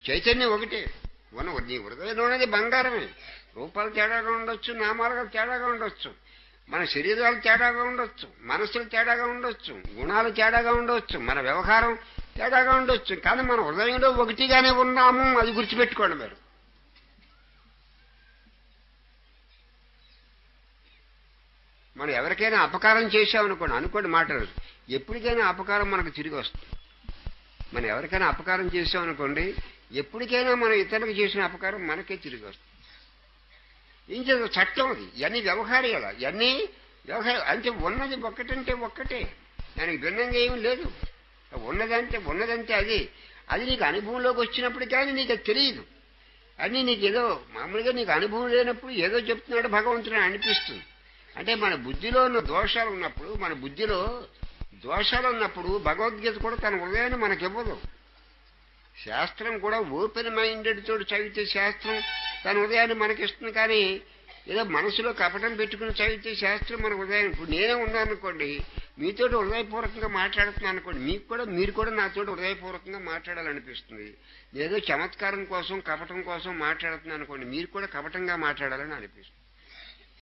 చైతన్యం ఒకటే ఉన్న నీ హృదయంలో ఉన్నది బంగారమే రూపాలు తేడాగా ఉండొచ్చు నామాలుగా తేడాగా ఉండొచ్చు మన శరీరాలు తేడాగా ఉండొచ్చు మనసులు తేడాగా ఉండొచ్చు గుణాలు తేడాగా ఉండొచ్చు మన వ్యవహారం తేడాగా ఉండొచ్చు కానీ మన హృదయంలో ఒకటిగానే ఉన్నాము అది గుర్తుపెట్టుకోండి మీరు మనం ఎవరికైనా అపకారం చేశామనుకోండి అనుకోండి మాటలు ఎప్పటికైనా అపకారం మనకు తిరిగి వస్తుంది మనం ఎవరికైనా అపకారం చేసామనుకోండి ఎప్పటికైనా మనం ఇతరులకు చేసిన అపకారం మనకే తిరిగి వస్తుంది ఏం చేద్దాం చట్టం అది ఇవన్నీ వ్యవహారాలు ఇవన్నీ వ్యవహారం అంటే ఉన్నది ఒక్కటంటే ఒక్కటే దానికి భిన్నంగా ఏమీ లేదు ఉన్నదంటే ఉన్నదంటే అది అది నీకు అనుభవంలోకి వచ్చినప్పుడు కానీ నీకు అది తెలియదు అన్నీ నీకు ఏదో మామూలుగా నీకు అనుభవం లేనప్పుడు ఏదో చెప్తున్నాడు భగవంతుడు అని అనిపిస్తుంది అంటే మన బుద్ధిలో ఉన్న దోషాలు ఉన్నప్పుడు మన బుద్ధిలో దోషాలు ఉన్నప్పుడు భగవద్గీత కూడా తన హృదయాన్ని మనకివ్వదు శాస్త్రం కూడా ఓపెన్ మైండెడ్ తోటి చదివితే శాస్త్రం తన హృదయాన్ని మనకిస్తుంది కానీ ఏదో మనసులో కపటం పెట్టుకుని చదివితే శాస్త్రం మన హృదయాన్ని ఇప్పుడు నేనే ఉన్నాను అనుకోండి మీతో హృదయపూర్వకంగా మాట్లాడుతున్నాను అనుకోండి మీకు కూడా మీరు కూడా నాతో హృదయపూర్వకంగా మాట్లాడాలనిపిస్తుంది ఏదో చమత్కారం కోసం కపటం కోసం మాట్లాడుతున్నాను అనుకోండి మీరు కూడా కపటంగా మాట్లాడాలని అనిపిస్తుంది